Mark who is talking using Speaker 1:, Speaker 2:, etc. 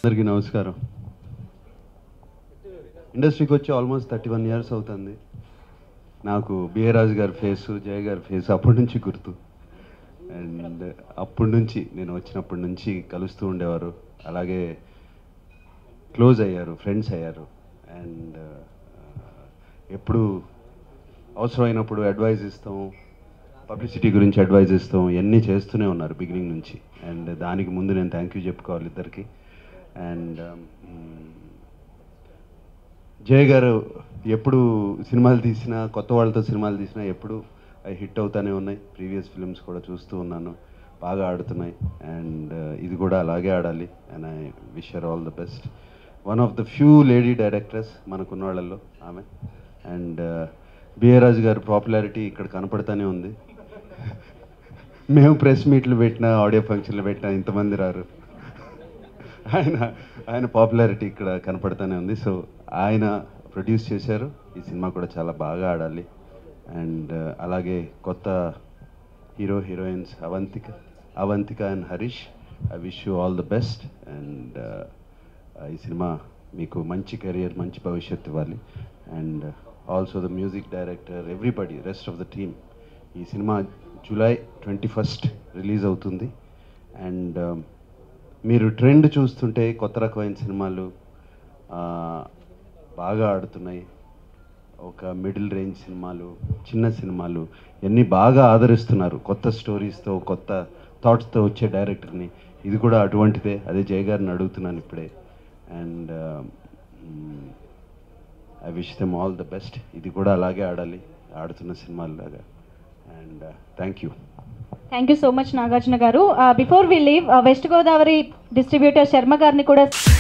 Speaker 1: అందరికీ నమస్కారం ఇండస్ట్రీకి వచ్చి ఆల్మోస్ట్ థర్టీ వన్ ఇయర్స్ అవుతుంది నాకు బిఏ రాజు గారి ఫేస్ జయ గారి ఫేస్ అప్పటి నుంచి గుర్తు అండ్ అప్పటి నుంచి నేను వచ్చినప్పటి నుంచి కలుస్తూ ఉండేవారు అలాగే క్లోజ్ అయ్యారు ఫ్రెండ్స్ అయ్యారు అండ్ ఎప్పుడు అవసరమైనప్పుడు అడ్వైజ్ ఇస్తాం పబ్లిసిటీ గురించి అడ్వైజ్ ఇస్తాం ఇవన్నీ చేస్తూనే ఉన్నారు బిగినింగ్ నుంచి అండ్ దానికి ముందు నేను థ్యాంక్ యూ చెప్పుకోవాలి ఇద్దరికి అండ్ జయ గారు ఎప్పుడు సినిమాలు తీసినా కొత్త వాళ్ళతో సినిమాలు తీసినా ఎప్పుడు అవి హిట్ అవుతానే ఉన్నాయి ప్రీవియస్ ఫిల్మ్స్ కూడా చూస్తూ ఉన్నాను బాగా ఆడుతున్నాయి అండ్ ఇది కూడా అలాగే ఆడాలి and I wish her all the best one of the few lady directors మనకున్న వాళ్ళల్లో ఆమె అండ్ బిఏ రాజు గారి పాపులారిటీ ఇక్కడ కనపడతానే ఉంది మేము ప్రెస్ మీట్లు పెట్టినా ఆడియో ఫంక్షన్లు పెట్టినా ఇంతమంది రారు ఆయన ఆయన పాపులారిటీ ఇక్కడ కనపడతానే ఉంది సో ఆయన ప్రొడ్యూస్ చేశారు ఈ సినిమా కూడా చాలా బాగా ఆడాలి అండ్ అలాగే కొత్త hero heroines Avantika Avantika and Harish I wish you all the best and ఈ సినిమా మీకు మంచి కెరియర్ మంచి భవిష్యత్తు ఇవ్వాలి and also the music director everybody rest of the team ఈ cinema July twenty first release అవుతుంది అండ్ మీరు ట్రెండ్ చూస్తుంటే కొత్త రకమైన సినిమాలు ఆ, బాగా ఆడుతున్నాయి ఒక మిడిల్ రేంజ్ సినిమాలు చిన్న సినిమాలు ఇవన్నీ బాగా ఆదరిస్తున్నారు కొత్త స్టోరీస్తో కొత్త థాట్స్తో వచ్చే డైరెక్టర్ని ఇది కూడా అటువంటిదే అదే జయ గారిని అడుగుతున్నాను ఇప్పుడే and I wish them all the best ఇది కూడా అలాగే ఆడాలి ఆడుతున్న సినిమాలాగా and thank you
Speaker 2: thank you so much Nagarjuna garu before we leave west Godavari distributor Sharma గారిని కూడా